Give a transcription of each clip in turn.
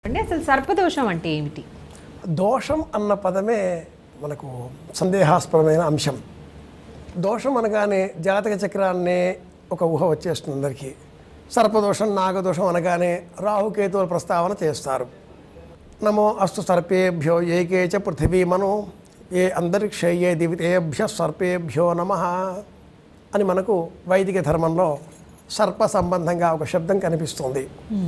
అంటే అసలు సర్పదోషం అంటే ఏమిటి దోషం అన్న పదమే మనకు సందేహాస్పదమైన అంశం దోషం అనగానే జాతక చక్రాన్నే ఒక ఊహ వచ్చేస్తుంది అందరికీ సర్పదోషం నాగదోషం అనగానే రాహుకేతువుల ప్రస్తావన చేస్తారు నమో అస్తు సర్పేభ్యో ఏకే చ పృథివీ మను ఏ అంతరిక్షయ్యే దివితేభ్య సర్పేభ్యో నమ అని మనకు వైదిక ధర్మంలో సర్ప సంబంధంగా ఒక శబ్దం కనిపిస్తుంది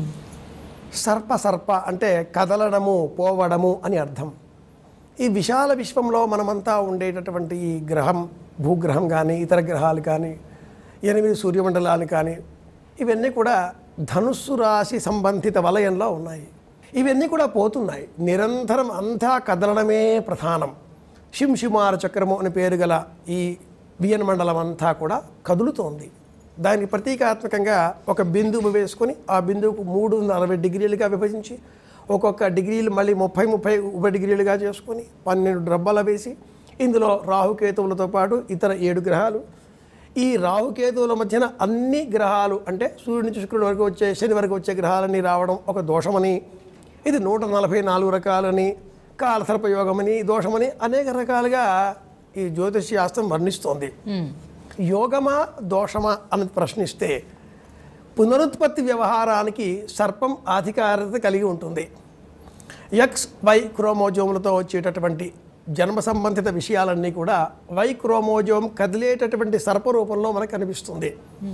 సర్ప సర్ప అంటే కదలడము పోవడము అని అర్థం ఈ విశాల విశ్వంలో మనమంతా ఉండేటటువంటి ఈ గ్రహం భూగ్రహం కానీ ఇతర గ్రహాలు కానీ ఎనిమిది సూర్యమండలాలు కానీ ఇవన్నీ కూడా ధనుస్సు రాశి సంబంధిత వలయంలో ఉన్నాయి ఇవన్నీ కూడా పోతున్నాయి నిరంతరం అంతా కదలడమే ప్రధానం శింశిమార చక్రము అని పేరు గల ఈ వియన్ మండలం అంతా కూడా కదులుతోంది దానికి ప్రతీకాత్మకంగా ఒక బిందువు వేసుకొని ఆ బిందువుకు మూడు వందల అరవై డిగ్రీలుగా విభజించి ఒక్కొక్క డిగ్రీలు మళ్ళీ ముప్పై ముప్పై ఉప డిగ్రీలుగా చేసుకొని పన్నెండు డబ్బాలు వేసి ఇందులో రాహుకేతువులతో పాటు ఇతర ఏడు గ్రహాలు ఈ రాహుకేతువుల మధ్యన అన్ని గ్రహాలు అంటే సూర్యుడి నుంచి శుక్రుడి వరకు వచ్చే శని వరకు వచ్చే గ్రహాలన్నీ రావడం ఒక దోషమని ఇది నూట నలభై నాలుగు రకాలని కాలసర్పయోగమని దోషమని అనేక రకాలుగా ఈ జ్యోతిష్ శాస్త్రం వర్ణిస్తోంది యోగమా దోషమా అని ప్రశ్నిస్తే పునరుత్పత్తి వ్యవహారానికి సర్పం ఆధికారత కలిగి ఉంటుంది ఎక్స్ వై క్రోమోజోములతో వచ్చేటటువంటి జన్మ సంబంధిత విషయాలన్నీ కూడా వై క్రోమోజోమ్ కదిలేటటువంటి సర్ప రూపంలో మనకు కనిపిస్తుంది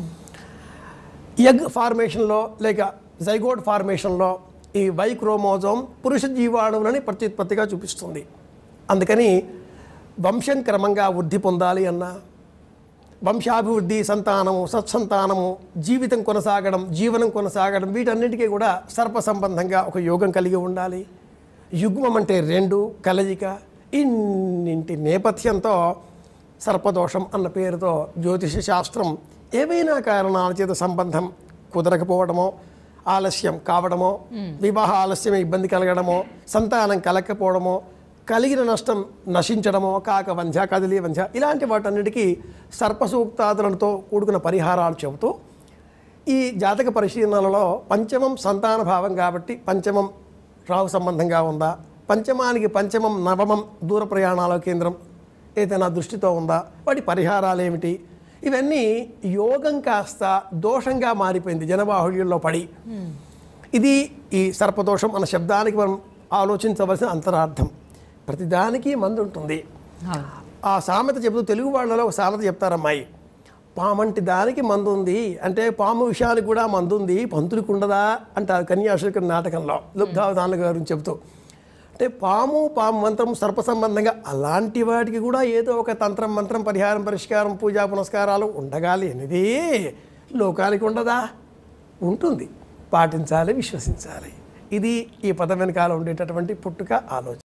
ఎగ్ ఫార్మేషన్లో లేక జైగోడ్ ఫార్మేషన్లో ఈ వై క్రోమోజోమ్ పురుష జీవాణువులని ప్రత్యుత్పత్తిగా చూపిస్తుంది అందుకని వంశం క్రమంగా వృద్ధి పొందాలి అన్నా వంశాభివృద్ధి సంతానము సత్సంతానము జీవితం కొనసాగడం జీవనం కొనసాగడం వీటన్నిటికీ కూడా సర్ప సంబంధంగా ఒక యోగం కలిగి ఉండాలి యుగ్మం అంటే రెండు కలయిక ఇన్నింటి నేపథ్యంతో సర్పదోషం అన్న పేరుతో జ్యోతిష శాస్త్రం ఏవైనా కారణాల చేత సంబంధం కుదరకపోవడమో ఆలస్యం కావడమో వివాహ ఆలస్యం ఇబ్బంది కలగడమో సంతానం కలగకపోవడమో కలిగిన నష్టం నశించడమో కాక వంధ్య కదిలి వంధ్య ఇలాంటి వాటన్నిటికీ సర్పసూక్తాదులతో కూడుకున్న పరిహారాలు చెబుతూ ఈ జాతక పరిశీలనలలో పంచమం సంతాన భావం కాబట్టి పంచమం రాహు సంబంధంగా ఉందా పంచమానికి పంచమం నవమం దూర ప్రయాణాల కేంద్రం ఏదైనా దృష్టితో ఉందా వాటి పరిహారాలు ఏమిటి ఇవన్నీ యోగం కాస్త దోషంగా మారిపోయింది జనబాహుళ్యంలో పడి ఇది ఈ సర్పదోషం అన్న శబ్దానికి మనం ఆలోచించవలసిన అంతరార్థం ప్రతిదానికి మందు ఉంటుంది అవును. ఆ సామెత చెబుతూ తెలుగు వాళ్ళలో ఒక సామెత చెప్తారమ్మాయి పామంటి దానికి మందు ఉంది అంటే పాము విషయానికి కూడా మందు ఉంది పంతులకు ఉండదా అంటారు కన్యాశుల్క నాటకంలో లుబ్ధావధానుల గురించి చెబుతూ అంటే పాము పాము మంత్రం సర్ప సంబంధంగా అలాంటి వాటికి కూడా ఏదో ఒక తంత్రం మంత్రం పరిహారం పరిష్కారం పూజా పునస్కారాలు ఉండగాలి అనేది లోకానికి ఉండదా ఉంటుంది పాటించాలి విశ్వసించాలి ఇది ఈ పదం వెనకాల ఉండేటటువంటి పుట్టుక ఆలోచన